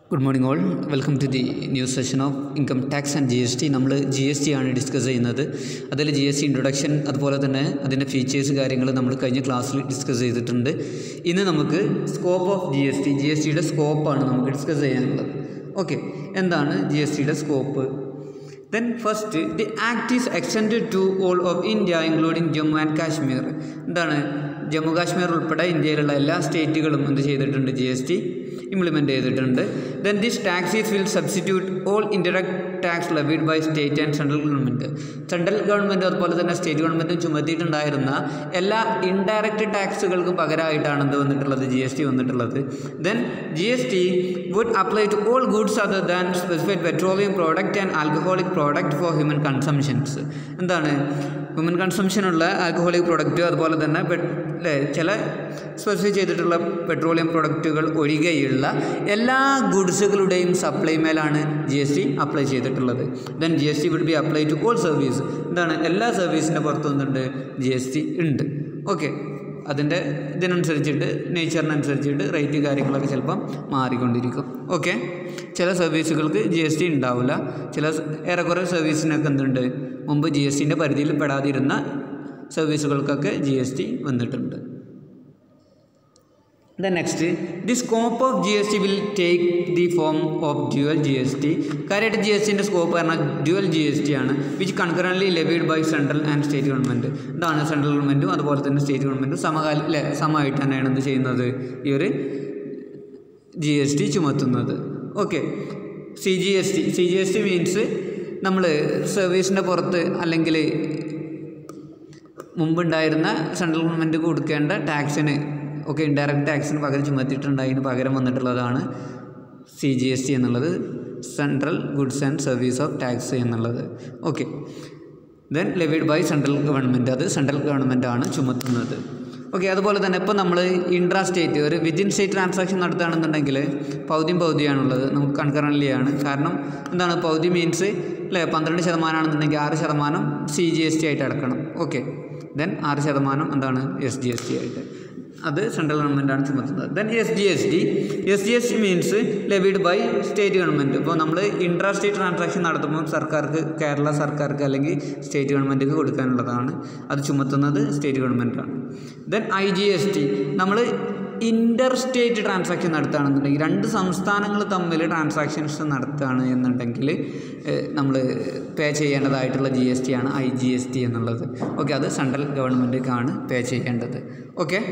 good morning all welcome to the new session of income tax and G S T നമ്മൾ G S T ആണ് discuss ചെയ്യുന്നത് അതിൽ G S T introduction അതുപോലെ തന്നെ അതിൻ്റെ features കാര്യങ്ങൾ നമ്മൾ കഴിഞ്ഞ ക്ലാസ്സിൽ ഡിസ്കസ് ചെയ്തിട്ടുണ്ട് ഇന്ന് നമുക്ക് scope of G S T G S ടിയുടെ സ്കോപ്പാണ് നമുക്ക് ഡിസ്കസ് ചെയ്യാനുള്ളത് ഓക്കെ എന്താണ് ജി എസ് ടിയുടെ scope then first the act is extend to all of India including Jammu and Kashmir എന്താണ് ജമ്മു കാശ്മീർ ഉൾപ്പെടെ ഇന്ത്യയിലുള്ള എല്ലാ സ്റ്റേറ്റുകളും എന്ത് ചെയ്തിട്ടുണ്ട് ജി എസ് ടി ഇംപ്ലിമെൻറ്റ് ചെയ്തിട്ടുണ്ട് then this taxes will substitute all indirect tax levied by state and central government central government അതുപോലെ തന്നെ സ്റ്റേറ്റ് ഗവൺമെൻറ്റും ചുമത്തിയിട്ടുണ്ടായിരുന്ന എല്ലാ ഇൻഡയറക്റ്റ് ടാക്സുകൾക്കും പകരമായിട്ടാണ് എന്ത് വന്നിട്ടുള്ളത് ജി എസ് ടി വന്നിട്ടുള്ളത് then G S T would apply to all goods other than specified petroleum product and alcoholic product for human consumptions എന്താണ് human കൺസംഷനുള്ള ആൽക്കഹോളിക് പ്രോഡക്റ്റ് അതുപോലെ തന്നെ അല്ലേ ചില സ്പെസിഫൈ ചെയ്തിട്ടുള്ള പെട്രോളിയം പ്രൊഡക്റ്റുകൾ ഒഴികെയുള്ള എല്ലാ ഗുഡ്സുകളുടെയും സപ്ലൈ മേലാണ് ജി എസ് ടി അപ്ലൈ ചെയ്തിട്ടുള്ളത് then G S T would be apply to all service എന്താണ് എല്ലാ സർവീസിൻ്റെ പുറത്തു നിന്നുണ്ട് ജി എസ് ടി ഉണ്ട് ഓക്കെ അതിൻ്റെ ഇതിനനുസരിച്ചിട്ട് നേച്ചറിനനുസരിച്ചിട്ട് റേറ്റ് കാര്യങ്ങളൊക്കെ ചിലപ്പം മാറിക്കൊണ്ടിരിക്കും ഓക്കെ ചില സർവീസുകൾക്ക് ജി എസ് ടി ഉണ്ടാവില്ല ചില ഏറെക്കുറെ സർവീസിനൊക്കെ എന്തുണ്ട് മുമ്പ് ജി എസ് ടിൻ്റെ പരിധിയിൽ പെടാതിരുന്ന സർവീസുകൾക്കൊക്കെ ജി എസ് ടി വന്നിട്ടുണ്ട് the next the scope of G S T will take the form of dual G S T കാര്യമായിട്ട് ജി എസ് ടിൻ്റെ സ്കോപ്പ് പറഞ്ഞാൽ ഡ്യുവൽ ജി എസ് ടി ആണ് which concurrently levied by central and state government ഇതാണ് central ഗവൺമെൻറ്റും അതുപോലെ തന്നെ state ഗവൺമെൻറ്റും സമകാല അല്ലെ സമമായിട്ട് തന്നെയാണ് എന്ത് ചെയ്യുന്നത് ഈ ഒരു ജി എസ് ടി ചുമത്തുന്നത് okay C G S T C G S T means നമ്മൾ സർവീസിൻ്റെ പുറത്ത് അല്ലെങ്കിൽ മുമ്പുണ്ടായിരുന്ന സെൻട്രൽ ഗവൺമെൻറ് കൊടുക്കേണ്ട ടാക്സിന് ഒക്കെ ഇൻഡയറക്റ്റ് ടാക്സിന് പകരം ചുമത്തിയിട്ടുണ്ട് അതിന് പകരം വന്നിട്ടുള്ളതാണ് സി ജി എസ് ടി എന്നുള്ളത് central goods and service of tax എന്നുള്ളത് okay then levied by central government അത് സെൻട്രൽ ഗവൺമെൻറ് ആണ് ചുമത്തുന്നത് ഓക്കെ അതുപോലെ തന്നെ ഇപ്പോൾ നമ്മൾ ഇൻട്രാ സ്റ്റേറ്റ് ഒരു വിത്തിൻ സ്റ്റേറ്റ് ട്രാൻസാക്ഷൻ നടത്തുകയാണെന്നുണ്ടെങ്കിൽ പൗതിയും പൗതിയാണുള്ളത് നമുക്ക് കൺകറൻ്റ്ലി ആണ് കാരണം എന്താണ് പൗതി മീൻസ് അല്ലേ പന്ത്രണ്ട് ശതമാനമാണെന്നുണ്ടെങ്കിൽ ആറ് ശതമാനം സി ജി എസ് ടി ആയിട്ട് അടക്കണം ഓക്കെ ദെൻ ആറ് ശതമാനം എന്താണ് എസ് ജി എസ് ടി ആയിട്ട് അത് സെൻട്രൽ ഗവൺമെൻറ്റാണ് ചുമത്തുന്നത് then S G S T S G S T means levied by state government ഇപ്പോൾ നമ്മൾ ഇൻട്രാ സ്റ്റേറ്റ് ട്രാൻസാക്ഷൻ നടത്തുമ്പോൾ സർക്കാർക്ക് കേരള സർക്കാർക്ക് അല്ലെങ്കിൽ സ്റ്റേറ്റ് ഗവൺമെൻറ്റിക്ക് കൊടുക്കാനുള്ളതാണ് അത് ചുമത്തുന്നത് സ്റ്റേറ്റ് ഗവൺമെൻറ്റാണ് then I G S T നമ്മൾ ഇൻ്റർ സ്റ്റേറ്റ് ട്രാൻസാക്ഷൻ നടത്തുകയാണെന്നുണ്ടെങ്കിൽ രണ്ട് സംസ്ഥാനങ്ങൾ തമ്മിൽ ട്രാൻസാക്ഷൻസ് നടത്തുകയാണ് എന്നുണ്ടെങ്കിൽ നമ്മൾ പേ ചെയ്യേണ്ടതായിട്ടുള്ള ജി എസ് ടി ആണ് ഐ ജി എസ് ടി എന്നുള്ളത് ഓക്കെ അത് സെൻട്രൽ ഗവൺമെൻറ്റിക്കാണ് പേ ചെയ്യേണ്ടത് okay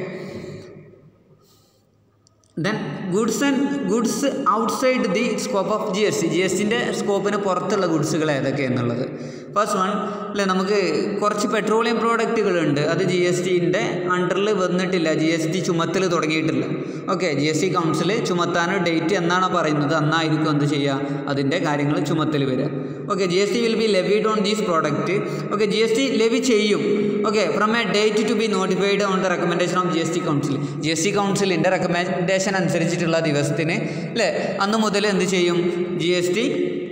then goods and goods outside the scope of G S T G S ടിൻ്റെ സ്കോപ്പിന് പുറത്തുള്ള ഗുഡ്സുകൾ ഏതൊക്കെയെന്നുള്ളത് ഫസ്റ്റ് വൺ അല്ലേ നമുക്ക് കുറച്ച് പെട്രോളിയം പ്രോഡക്റ്റുകളുണ്ട് അത് ജി എസ് ടിൻ്റെ അണ്ടറിൽ വന്നിട്ടില്ല ജി എസ് ടി ചുമത്തൽ തുടങ്ങിയിട്ടില്ല okay G S T council ചുമത്താൻ ഡേറ്റ് എന്നാണോ പറയുന്നത് അന്നായിരിക്കും എന്ത് ചെയ്യുക അതിൻ്റെ കാര്യങ്ങൾ ചുമത്തൽ വരിക okay G S T will be levied on these product okay G S T levy ചെയ്യും okay from a date to be notified on the recommendation of G S T council G S ടി കൗൺസിലിൻ്റെ recommendation അനുസരിച്ചിട്ടുള്ള ദിവസത്തിന് അല്ലേ അന്ന് മുതൽ എന്ത് ചെയ്യും ജി എസ് ടി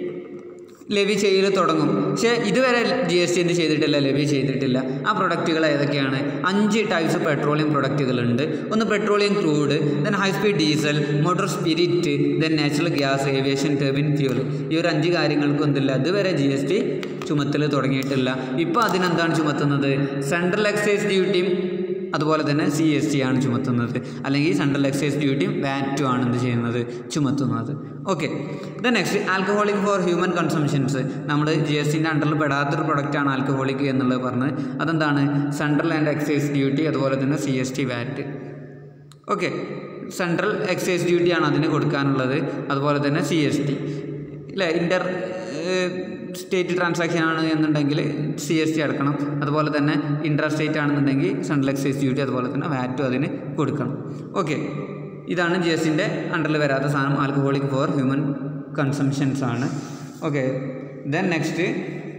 ലെവി ചെയ്യൽ തുടങ്ങും പക്ഷേ ഇതുവരെ ജി എസ് ടി എന്ത് ചെയ്തിട്ടില്ല ലെവി ചെയ്തിട്ടില്ല ആ പ്രൊഡക്റ്റുകൾ ഏതൊക്കെയാണ് അഞ്ച് ടൈപ്സ് പെട്രോളിയം പ്രൊഡക്റ്റുകളുണ്ട് ഒന്ന് petroleum crude then high speed diesel motor spirit then natural gas aviation turbine fuel ഈ ഒരു അഞ്ച് കാര്യങ്ങൾക്കും എന്തില്ല ഇതുവരെ ജി എസ് ടി ചുമത്തൽ തുടങ്ങിയിട്ടില്ല ഇപ്പോൾ അതിനെന്താണ് ചുമത്തുന്നത് സെൻട്രൽ എക്സൈസ് ഡ്യൂട്ടിയും അതുപോലെ തന്നെ സി എസ് ടി ആണ് ചുമത്തുന്നത് അല്ലെങ്കിൽ സെൻട്രൽ എക്സൈസ് ഡ്യൂട്ടിയും വാറ്റും ആണ് എന്ത് ചെയ്യുന്നത് ചുമത്തുന്നത് okay the next alcoholic for human consumptions നമ്മൾ ജി എസ് ടിൻ്റെ അണ്ടറിൽ പെടാത്തൊരു പ്രൊഡക്റ്റാണ് ആൽക്കഹോളിക് എന്നുള്ളത് പറഞ്ഞത് അതെന്താണ് സെൻട്രൽ ആൻഡ് എക്സൈസ് ഡ്യൂട്ടി അതുപോലെ തന്നെ C S T VAT okay central excise ഡ്യൂട്ടിയാണ് അതിന് കൊടുക്കാനുള്ളത് അതുപോലെ തന്നെ സി എസ് ടി ഇല്ലേ ഇൻ്റർ സ്റ്റേറ്റ് ട്രാൻസാക്ഷൻ ആണ് എന്നുണ്ടെങ്കിൽ സി എസ് ടി അടക്കണം അതുപോലെ തന്നെ ഇൻട്രാ സ്റ്റേറ്റ് ആണെന്നുണ്ടെങ്കിൽ സെൻട്രൽ എക്സൈസ് ഡ്യൂട്ടി അതുപോലെ തന്നെ വാറ്റും അതിന് കൊടുക്കണം ഓക്കെ ഇതാണ് ജി എസ് ടിൻ്റെ അണ്ടറിൽ വരാത്ത സാധനം ആൽക്കഹോളിക് ഫോർ ഹ്യൂമൻ കൺസംഷൻസ് ആണ് ഓക്കെ ദെൻ നെക്സ്റ്റ്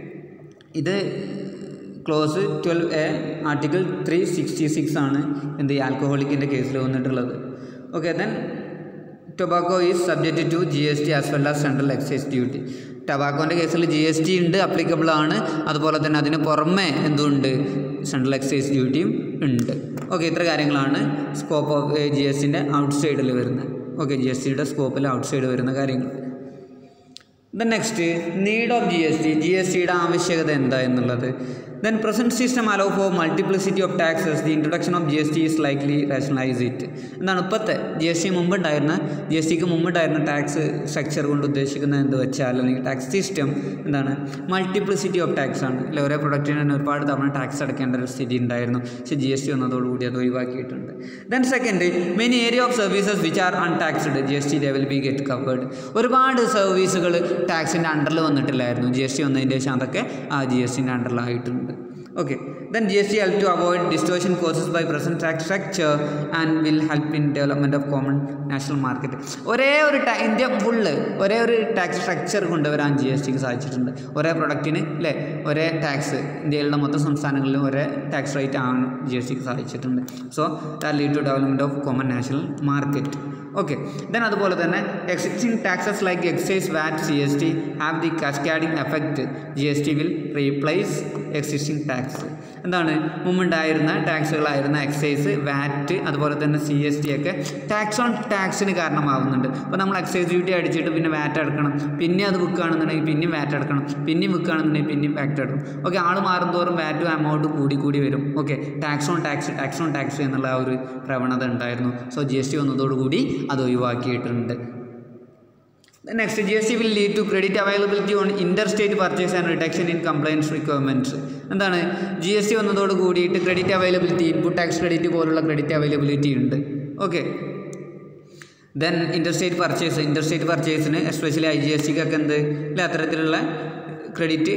ഇത് clause twelve A article three sixty six ആണ് എന്ത് ഈ ആൽക്കഹോളിക്കിൻ്റെ കേസിൽ വന്നിട്ടുള്ളത് okay then tobacco is subject to G S T as well as central excise duty ടബാക്കോൻ്റെ കേസിൽ ജി എസ് ടി ഉണ്ട് അപ്ലിക്കബിൾ ആണ് അതുപോലെ തന്നെ അതിന് പുറമെ എന്തുണ്ട് സെൻട്രൽ എക്സൈസ് ഡ്യൂട്ടിയും ഉണ്ട് ഓക്കെ ഇത്ര കാര്യങ്ങളാണ് സ്കോപ്പ് ഓഫ് ജി എസ് ടിൻ്റെ ഔട്ട് സൈഡിൽ വരുന്നത് ഓക്കെ ജി എസ് ടിയുടെ സ്കോപ്പിൽ ഔട്ട്സൈഡ് വരുന്ന കാര്യങ്ങൾ then next need of G S T G S ടിയുടെ ആവശ്യകത എന്താ എന്നുള്ളത് then present system allow for multiplicity of taxes the introduction of G S T is likely rationalise it എന്താണ് ഇപ്പോഴത്തെ G S T മുമ്പുണ്ടായിരുന്ന G S ടിക്ക് മുമ്പുണ്ടായിരുന്ന tax structure കൊണ്ട് ഉദ്ദേശിക്കുന്നത് എന്ത് വെച്ചാൽ അല്ലെങ്കിൽ ടാക്സ് സിസ്റ്റം എന്താണ് മൾട്ടിപ്ലിസിറ്റി ഓഫ് ടാക്സ് ആണ് അല്ലെ ഒരേ പ്രൊഡക്റ്റിന് തന്നെ ഒരുപാട് തവണ ടാക്സ് അടയ്ക്കേണ്ട ഒരു സ്ഥിതി ഉണ്ടായിരുന്നു പക്ഷേ ജി എസ് ടി വന്നതോടുകൂടി അത് ഒഴിവാക്കിയിട്ടുണ്ട് then second many area of services which are untaxed G S T level be get covered ഒരുപാട് സർവീസുകൾ ടാക്സിൻ്റെ അണ്ടറിൽ വന്നിട്ടില്ലായിരുന്നു ജി എസ് ടി വന്നതിൻ്റെ ശേഷം അതൊക്കെ ആ ജി എസ് ടിൻ്റെ അണ്ടറിലായിട്ടുണ്ട് okay then G S T help to avoid distortion causes by present tax structure and will help in development of common national market ഒരേ ഒരു ടാ ഇന്ത്യ ഫുള്ള് ഒരേ ഒരു ടാക്സ് സ്ട്രക്ചർ കൊണ്ടുവരാൻ ജി എസ് ടിക്ക് സാധിച്ചിട്ടുണ്ട് ഒരേ പ്രൊഡക്റ്റിന് അല്ലേ ഒരേ ടാക്സ് ഇന്ത്യയിലുള്ള മൊത്തം സംസ്ഥാനങ്ങളിലും ഒരേ ടാക്സ് റേറ്റ് ആണ് ജി എസ് ടിക്ക് സാധിച്ചിട്ടുണ്ട് so that lead to development of common national market okay then അതുപോലെ തന്നെ existing taxes like excise VAT C S T have the cascading effect G S T will replace existing tax എന്താണ് മുമ്പുണ്ടായിരുന്ന ടാക്സുകളായിരുന്ന excise VAT അതുപോലെ തന്നെ C S T ഒക്കെ tax on ടാക്സിന് കാരണമാവുന്നുണ്ട് അപ്പോൾ നമ്മൾ എക്സൈസ് ഡ്യൂട്ടി അടിച്ചിട്ട് പിന്നെ വാറ്റ് അടക്കണം പിന്നെ അത് വിൽക്കുകയാണെന്നുണ്ടെങ്കിൽ പിന്നെയും വാറ്റ് അടക്കണം പിന്നെയും വിൽക്കുകയാണെന്നുണ്ടെങ്കിൽ പിന്നെയും വാറ്റ് അടക്കണം ഓക്കെ ആൾ മാറുന്തോറും വാറ്റും എമൗണ്ടും കൂടി കൂടി വരും okay tax on tax tax on tax എന്നുള്ള ആ ഒരു പ്രവണത ഉണ്ടായിരുന്നു സോ ജി എസ് ടി വന്നതോടുകൂടി അത് ഒഴിവാക്കിയിട്ടുണ്ട് next G S T will lead to credit availability on interstate purchase and reduction in compliance requirements എന്താണ് ജി എസ് ടി വന്നതോട് കൂടിയിട്ട് credit availability input tax credit പോലുള്ള ക്രെഡിറ്റ് അവൈലബിലിറ്റി ഉണ്ട് okay then interstate purchase interstate പർച്ചേസിന് especially I G S ടിക്കൊക്കെ എന്ത് ഇല്ല അത്തരത്തിലുള്ള ക്രെഡിറ്റ്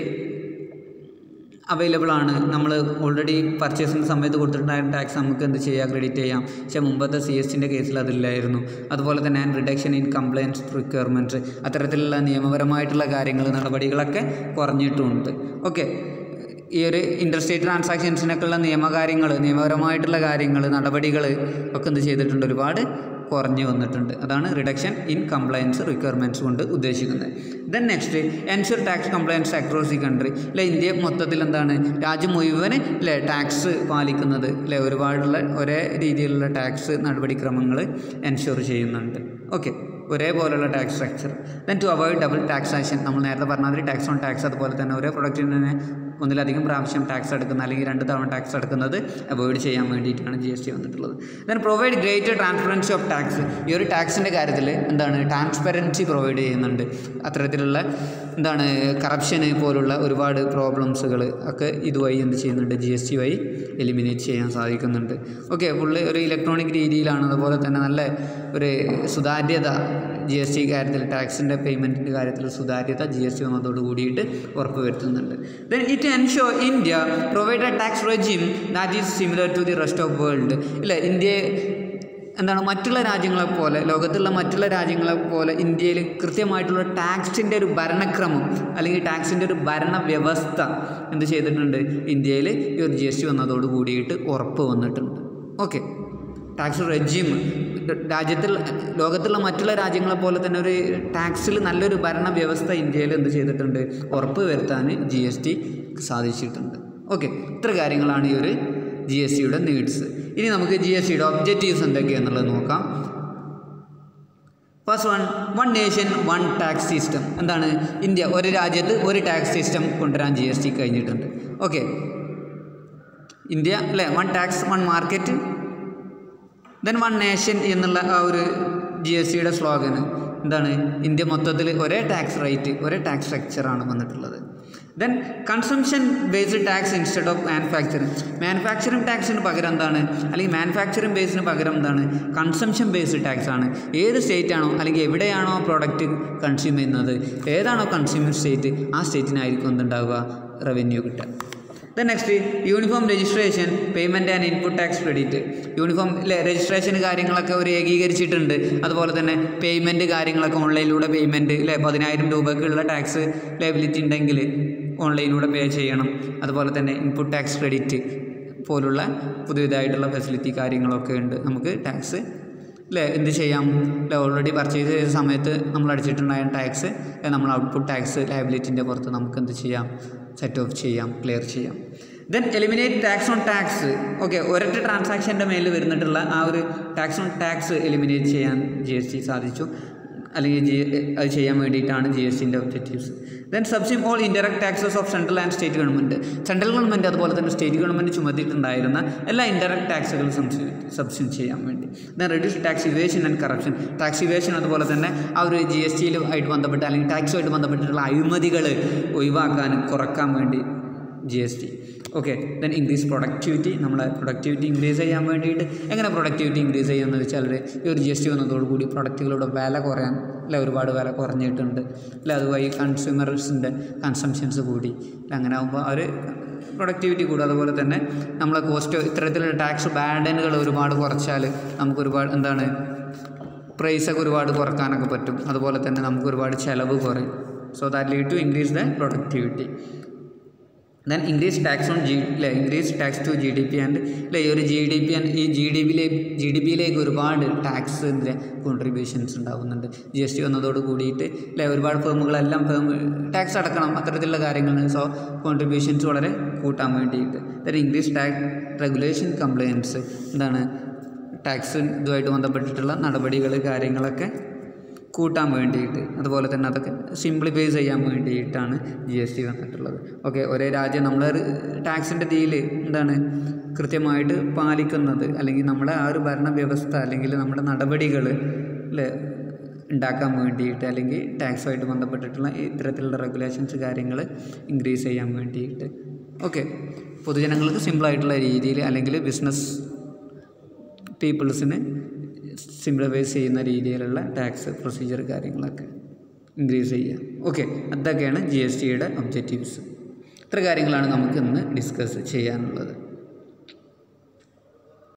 അവൈലബിൾ ആണ് നമ്മൾ ഓൾറെഡി പർച്ചേസിൻ്റെ സമയത്ത് കൊടുത്തിട്ടുണ്ടായിരുന്ന ടാക്സ് നമുക്ക് എന്ത് ചെയ്യാം ക്രെഡിറ്റ് ചെയ്യാം പക്ഷേ മുമ്പത്തെ സി എസ് ടിൻ്റെ കേസിൽ അതില്ലായിരുന്നു അതുപോലെ തന്നെ റിഡക്ഷൻ ഇൻ കംപ്ലയൻസ് റിക്വയർമെൻറ്റ്സ് അത്തരത്തിലുള്ള നിയമപരമായിട്ടുള്ള കാര്യങ്ങൾ നടപടികളൊക്കെ കുറഞ്ഞിട്ടുമുണ്ട് ഓക്കെ ഈ ഒരു ഇൻ്റർസ്റ്റേറ്റ് ട്രാൻസാക്ഷൻസിനൊക്കെയുള്ള നിയമകാര്യങ്ങൾ നിയമപരമായിട്ടുള്ള കാര്യങ്ങൾ നടപടികൾ ഒക്കെ എന്ത് ചെയ്തിട്ടുണ്ട് ഒരുപാട് കുറഞ്ഞു വന്നിട്ടുണ്ട് അതാണ് റിഡക്ഷൻ ഇൻ കംപ്ലയൻസ് റിക്വയർമെൻറ്റ്സ് കൊണ്ട് ഉദ്ദേശിക്കുന്നത് then next ensure tax compliance across the country അല്ലെ ഇന്ത്യ മൊത്തത്തിൽ എന്താണ് രാജ്യം മുഴുവൻ അല്ലേ ടാക്സ് പാലിക്കുന്നത് അല്ലെ ഒരുപാടുള്ള ഒരേ രീതിയിലുള്ള ടാക്സ് നടപടിക്രമങ്ങൾ എൻഷുർ ചെയ്യുന്നുണ്ട് ഓക്കെ ഒരേപോലെയുള്ള tax structure then to avoid double taxation നമ്മൾ നേരത്തെ പറഞ്ഞാൽ ടാക്സ് ഓൺ ടാക്സ് അതുപോലെ തന്നെ ഒരേ പ്രൊഡക്റ്റിന് തന്നെ ഒന്നിലധികം പ്രാവശ്യം ടാക്സ് എടുക്കുന്ന അല്ലെങ്കിൽ രണ്ട് തവണ ടാക്സ് എടുക്കുന്നത് അവോയ്ഡ് ചെയ്യാൻ വേണ്ടിയിട്ടാണ് ജി എസ് ടി വന്നിട്ടുള്ളത് then provide greater transparency of tax ഈ ഒരു ടാക്സിൻ്റെ കാര്യത്തിൽ എന്താണ് ട്രാൻസ്പെറൻസി പ്രൊവൈഡ് ചെയ്യുന്നുണ്ട് അത്തരത്തിലുള്ള എന്താണ് കറപ്ഷന് പോലുള്ള ഒരുപാട് പ്രോബ്ലംസുകൾ ഒക്കെ ഇതുവഴി എന്ത് ചെയ്യുന്നുണ്ട് ജി എസ് ടി വഴി എലിമിനേറ്റ് ചെയ്യാൻ സാധിക്കുന്നുണ്ട് ഓക്കെ ഫുള്ള് ഒരു ഇലക്ട്രോണിക് രീതിയിലാണ് അതുപോലെ തന്നെ നല്ല ഒരു സുതാര്യത ജി എസ് ടി കാര്യത്തിൽ ടാക്സിൻ്റെ പേയ്മെൻറ്റിൻ്റെ കാര്യത്തിൽ സുതാര്യത ജി എസ് ടി വന്നതോട് കൂടിയിട്ട് ഉറപ്പുവരുത്തുന്നുണ്ട് then it ensure India provide a tax regime that is similar to the rest of world ഇല്ല ഇന്ത്യയെ എന്താണ് മറ്റുള്ള രാജ്യങ്ങളെ പോലെ ലോകത്തുള്ള മറ്റുള്ള രാജ്യങ്ങളെ പോലെ ഇന്ത്യയിൽ കൃത്യമായിട്ടുള്ള ടാക്സിൻ്റെ ഒരു ഭരണക്രമം അല്ലെങ്കിൽ ടാക്സിൻ്റെ ഒരു ഭരണ വ്യവസ്ഥ എന്ത് ചെയ്തിട്ടുണ്ട് ഇന്ത്യയിൽ ഈ ഒരു ജി എസ് ടി വന്നതോട് കൂടിയിട്ട് ഉറപ്പ് വന്നിട്ടുണ്ട് ഓക്കെ ടാക്സ് റെജിം രാജ്യത്തിൽ ലോകത്തുള്ള മറ്റുള്ള രാജ്യങ്ങളെ പോലെ തന്നെ ഒരു ടാക്സിൽ നല്ലൊരു ഭരണ വ്യവസ്ഥ ഇന്ത്യയിൽ എന്ത് ചെയ്തിട്ടുണ്ട് ഉറപ്പ് വരുത്താൻ ജി എസ് ടി സാധിച്ചിട്ടുണ്ട് ഓക്കെ ഇത്ര കാര്യങ്ങളാണ് ഈ ഒരു ജി എസ് ടിയുടെ നീഡ്സ് ഇനി നമുക്ക് ജി എസ് ടിയുടെ ഒബ്ജക്റ്റീവ്സ് എന്തൊക്കെയാണെന്നുള്ളത് നോക്കാം first one one nation one tax system എന്താണ് ഇന്ത്യ ഒരു രാജ്യത്ത് ഒരു ടാക്സ് സിസ്റ്റം കൊണ്ടുവരാൻ ജി എസ് ടി കഴിഞ്ഞിട്ടുണ്ട് ഓക്കെ ഇന്ത്യ അല്ലേ one tax one market then one nation എന്നുള്ള ആ ഒരു ജി എസ് ടിയുടെ സ്ലോഗന് എന്താണ് ഇന്ത്യ മൊത്തത്തിൽ ഒരേ ടാക്സ് റേറ്റ് ഒരേ ടാക്സ് സ്ട്രക്ചറാണ് വന്നിട്ടുള്ളത് then consumption based tax instead of manufacturing manufacturing ടാക്സിന് പകരം എന്താണ് അല്ലെങ്കിൽ മാനുഫാക്ചറിങ് ബേസിന് പകരം എന്താണ് കൺസംഷൻ ബേസ്ഡ് ടാക്സ് ആണ് ഏത് സ്റ്റേറ്റ് ആണോ അല്ലെങ്കിൽ എവിടെയാണോ പ്രോഡക്റ്റ് കൺസ്യൂം ചെയ്യുന്നത് ഏതാണോ കൺസ്യൂമർ സ്റ്റേറ്റ് ആ സ്റ്റേറ്റിനായിരിക്കും എന്തുണ്ടാവുക റവന്യൂ കിട്ടുക then next uniform registration payment and input tax credit uniform അല്ലേ രജിസ്ട്രേഷൻ കാര്യങ്ങളൊക്കെ ഒരു ഏകീകരിച്ചിട്ടുണ്ട് അതുപോലെ തന്നെ പേയ്മെൻറ്റ് കാര്യങ്ങളൊക്കെ ഓൺലൈനിലൂടെ പേയ്മെൻറ്റ് അല്ലേ പതിനായിരം രൂപയ്ക്കുള്ള ടാക്സ് ലയബിലിറ്റി ഉണ്ടെങ്കിൽ ഓൺലൈനിലൂടെ പേ ചെയ്യണം അതുപോലെ തന്നെ ഇൻപുട്ട് ടാക്സ് ക്രെഡിറ്റ് പോലുള്ള പുതിയതായിട്ടുള്ള ഫെസിലിറ്റി കാര്യങ്ങളൊക്കെ ഉണ്ട് നമുക്ക് ടാക്സ് അല്ലേ എന്ത് ചെയ്യാം അല്ലെ ഓൾറെഡി പർച്ചേസ് ചെയ്ത സമയത്ത് നമ്മൾ അടിച്ചിട്ടുണ്ടായ ടാക്സ് നമ്മൾ ഔട്ട്പുട്ട് ടാക്സ് ലയബിലിറ്റിൻ്റെ പുറത്ത് നമുക്ക് എന്ത് ചെയ്യാം സെറ്റ് ഓഫ് ചെയ്യാം ക്ലിയർ ചെയ്യാം then eliminate tax on tax okay ഒരൊറ്റ ട്രാൻസാക്ഷൻ്റെ മേലിൽ വരുന്നിട്ടുള്ള ആ ഒരു ടാക്സ് ഓൺ ടാക്സ് എലിമിനേറ്റ് ചെയ്യാൻ ജി എസ് ടി സാധിച്ചു അല്ലെങ്കിൽ ജി അത് ചെയ്യാൻ വേണ്ടിയിട്ടാണ് ജി എസ് ടിൻ്റെ objectives then subsume all indirect taxes of central and state government central government അതുപോലെ തന്നെ സ്റ്റേറ്റ് ഗവൺമെൻറ് ചുമത്തിയിട്ടുണ്ടായിരുന്ന എല്ലാ ഇൻഡയറക്ട് ടാക്സുകളും സബ്സിം ചെയ്യാൻ വേണ്ടി then reduce tax evasion and corruption tax evasion അതുപോലെ തന്നെ ആ ഒരു ജി എസ് ടിയിൽ ആയിട്ട് ബന്ധപ്പെട്ട് അല്ലെങ്കിൽ ടാക്സുമായിട്ട് ബന്ധപ്പെട്ടിട്ടുള്ള അഴിമതികൾ ഒഴിവാക്കാൻ കുറക്കാൻ വേണ്ടി G S T okay then increase productivity നമ്മളെ പ്രൊഡക്ടിവിറ്റി ഇൻക്രീസ് ചെയ്യാൻ വേണ്ടിയിട്ട് എങ്ങനെ പ്രൊഡക്ടിവിറ്റി ഇൻക്രീസ് ചെയ്യുമെന്ന് വെച്ചാൽ ഈ ഒരു ജി എസ് ടി വന്നതോടുകൂടി പ്രൊഡക്റ്റുകളുടെ വില കുറയാൻ അല്ലെ ഒരുപാട് വില കുറഞ്ഞിട്ടുണ്ട് അല്ലെ അതുവഴി കൺസ്യൂമേഴ്സിൻ്റെ കൺസംഷൻസ് കൂടി അല്ലെ അങ്ങനെ ആകുമ്പോൾ അവർ പ്രൊഡക്ടിവിറ്റി കൂടും അതുപോലെ തന്നെ നമ്മളെ കോസ്റ്റ് ഇത്തരത്തിലുള്ള ടാക്സ് ബാഡനുകൾ ഒരുപാട് കുറച്ചാൽ നമുക്ക് ഒരുപാട് എന്താണ് പ്രൈസൊക്കെ ഒരുപാട് കുറക്കാനൊക്കെ പറ്റും അതുപോലെ തന്നെ നമുക്ക് ഒരുപാട് ചിലവ് കുറയും so that lead to increase the productivity then increase tax on G അല്ലെ increase tax to G D P and അല്ലെ ഈ ഒരു ജി ഡി പി ആൻഡ് ഈ ജി ഡി പിയിലേക്ക് ജി ഡി പിയിലേക്ക് ഒരുപാട് ടാക്സിൻ്റെ കോൺട്രിബ്യൂഷൻസ് ഉണ്ടാകുന്നുണ്ട് ജി എസ് ടി വന്നതോട് കൂടിയിട്ട് അല്ലെ ഒരുപാട് ഫേമുകളെല്ലാം ഫേം ടാക്സ് അടക്കണം അത്തരത്തിലുള്ള കാര്യങ്ങൾ സോ കോൺട്രിബ്യൂഷൻസ് വളരെ കൂട്ടാൻ വേണ്ടിയിട്ട് then increase tax regulation compliance എന്താണ് ടാക്സ് ഇതുമായിട്ട് ബന്ധപ്പെട്ടിട്ടുള്ള നടപടികൾ കാര്യങ്ങളൊക്കെ കൂട്ടാൻ വേണ്ടിയിട്ട് അതുപോലെ തന്നെ അതൊക്കെ സിംപ്ലിഫൈ ചെയ്യാൻ വേണ്ടിയിട്ടാണ് ജി എസ് ടി വന്നിട്ടുള്ളത് ഓക്കെ ഒരേ രാജ്യം നമ്മളെ ടാക്സിൻ്റെ ഡീല് എന്താണ് കൃത്യമായിട്ട് പാലിക്കുന്നത് അല്ലെങ്കിൽ നമ്മുടെ ആ ഒരു ഭരണ വ്യവസ്ഥ അല്ലെങ്കിൽ നമ്മുടെ നടപടികൾ അല്ലേ ഉണ്ടാക്കാൻ വേണ്ടിയിട്ട് അല്ലെങ്കിൽ ടാക്സുമായിട്ട് ബന്ധപ്പെട്ടിട്ടുള്ള ഇത്തരത്തിലുള്ള റെഗുലേഷൻസ് കാര്യങ്ങൾ ഇൻക്രീസ് ചെയ്യാൻ വേണ്ടിയിട്ട് ഓക്കെ പൊതുജനങ്ങൾക്ക് സിമ്പിളായിട്ടുള്ള രീതിയിൽ അല്ലെങ്കിൽ ബിസിനസ് പീപ്പിൾസിന് സിംപ്ലിഫൈസ് ചെയ്യുന്ന രീതിയിലുള്ള ടാക്സ് പ്രൊസീജിയർ കാര്യങ്ങളൊക്കെ ഇൻക്രീസ് ചെയ്യുക ഓക്കെ അതൊക്കെയാണ് ജി എസ് ടിയുടെ ഒബ്ജക്റ്റീവ്സ് ഇത്ര കാര്യങ്ങളാണ് നമുക്ക് ഇന്ന് ഡിസ്കസ് ചെയ്യാനുള്ളത്